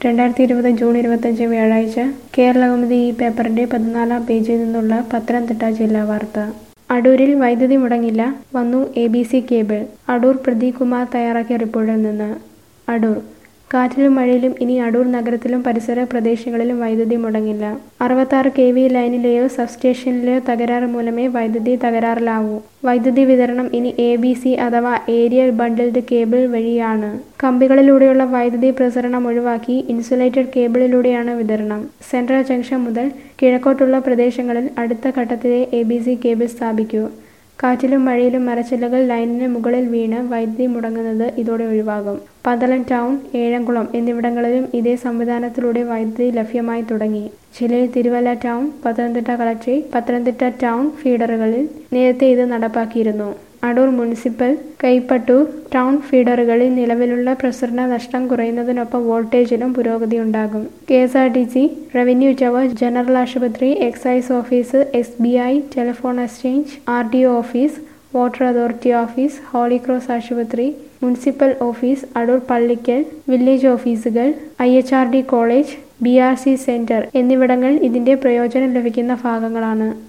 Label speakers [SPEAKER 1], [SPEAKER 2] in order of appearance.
[SPEAKER 1] രണ്ടായിരത്തി ഇരുപത് ജൂൺ ഇരുപത്തഞ്ച് വ്യാഴാഴ്ച കേരളകൗമുദി ഈ പേപ്പറിന്റെ പതിനാലാം പേജിൽ നിന്നുള്ള പത്തനംതിട്ട ജില്ലാ വാർത്ത അടൂരിൽ വൈദ്യുതി മുടങ്ങില്ല വന്നു A B C cable Adoor Pradeep Kumar തയ്യാറാക്കിയ റിപ്പോർട്ടിൽ നിന്ന് അടൂർ കാറ്റിലും മഴയിലും ഇനി അടൂർ നഗരത്തിലും പരിസര പ്രദേശങ്ങളിലും വൈദ്യുതി മുടങ്ങില്ല അറുപത്താറ് കെ വി ലൈനിലെയോ സബ്സ്റ്റേഷനിലെയോ തകരാറ് മൂലമേ വൈദ്യുതി തകരാറിലാവൂ വൈദ്യുതി വിതരണം ഇനി എ ബി സി അഥവാ ഏരിയൽ ബണ്ടിൽഡ് കേബിൾ വഴിയാണ് കമ്പികളിലൂടെയുള്ള വൈദ്യുതി പ്രസരണം ഒഴിവാക്കി ഇൻസുലേറ്റഡ് കേബിളിലൂടെയാണ് വിതരണം സെൻട്രൽ ജംഗ്ഷൻ മുതൽ കിഴക്കോട്ടുള്ള പ്രദേശങ്ങളിൽ അടുത്ത ഘട്ടത്തിലെ എ ബി സി കേബിൾ സ്ഥാപിക്കൂ കാറ്റിലും മഴയിലും മരച്ചില്ലകൾ ലൈനിന് മുകളിൽ വീണ് വൈദ്യുതി മുടങ്ങുന്നത് ഇതോടെ ഒഴിവാകും പന്തളം ടൗൺ ഏഴംകുളം എന്നിവിടങ്ങളിലും ഇതേ സംവിധാനത്തിലൂടെ വൈദ്യുതി ലഭ്യമായി തുടങ്ങി ജില്ലയിൽ Thiruvalla town Pathanamthitta collectorate Pathanamthitta town ഫീഡറുകളിൽ നേരത്തെ ഇത് നടപ്പാക്കിയിരുന്നു അടൂർ മുനിസിപ്പൽ കൈപ്പട്ടൂർ ടൗൺ ഫീഡറുകളിൽ നിലവിലുള്ള പ്രസരണ നഷ്ടം കുറയുന്നതിനൊപ്പം വോൾട്ടേജിലും പുരോഗതിയുണ്ടാകും K S R T C revenue tower general ആശുപത്രി excise office S B I telephone exchange R D O office water authority office Holy Cross ആശുപത്രി municipal office Adoor Pallickal village ഓഫീസുകൾ I H R D college B R C centre എന്നിവിടങ്ങൾ ഇതിന്റെ പ്രയോജനം ലഭിക്കുന്ന ഭാഗങ്ങളാണ്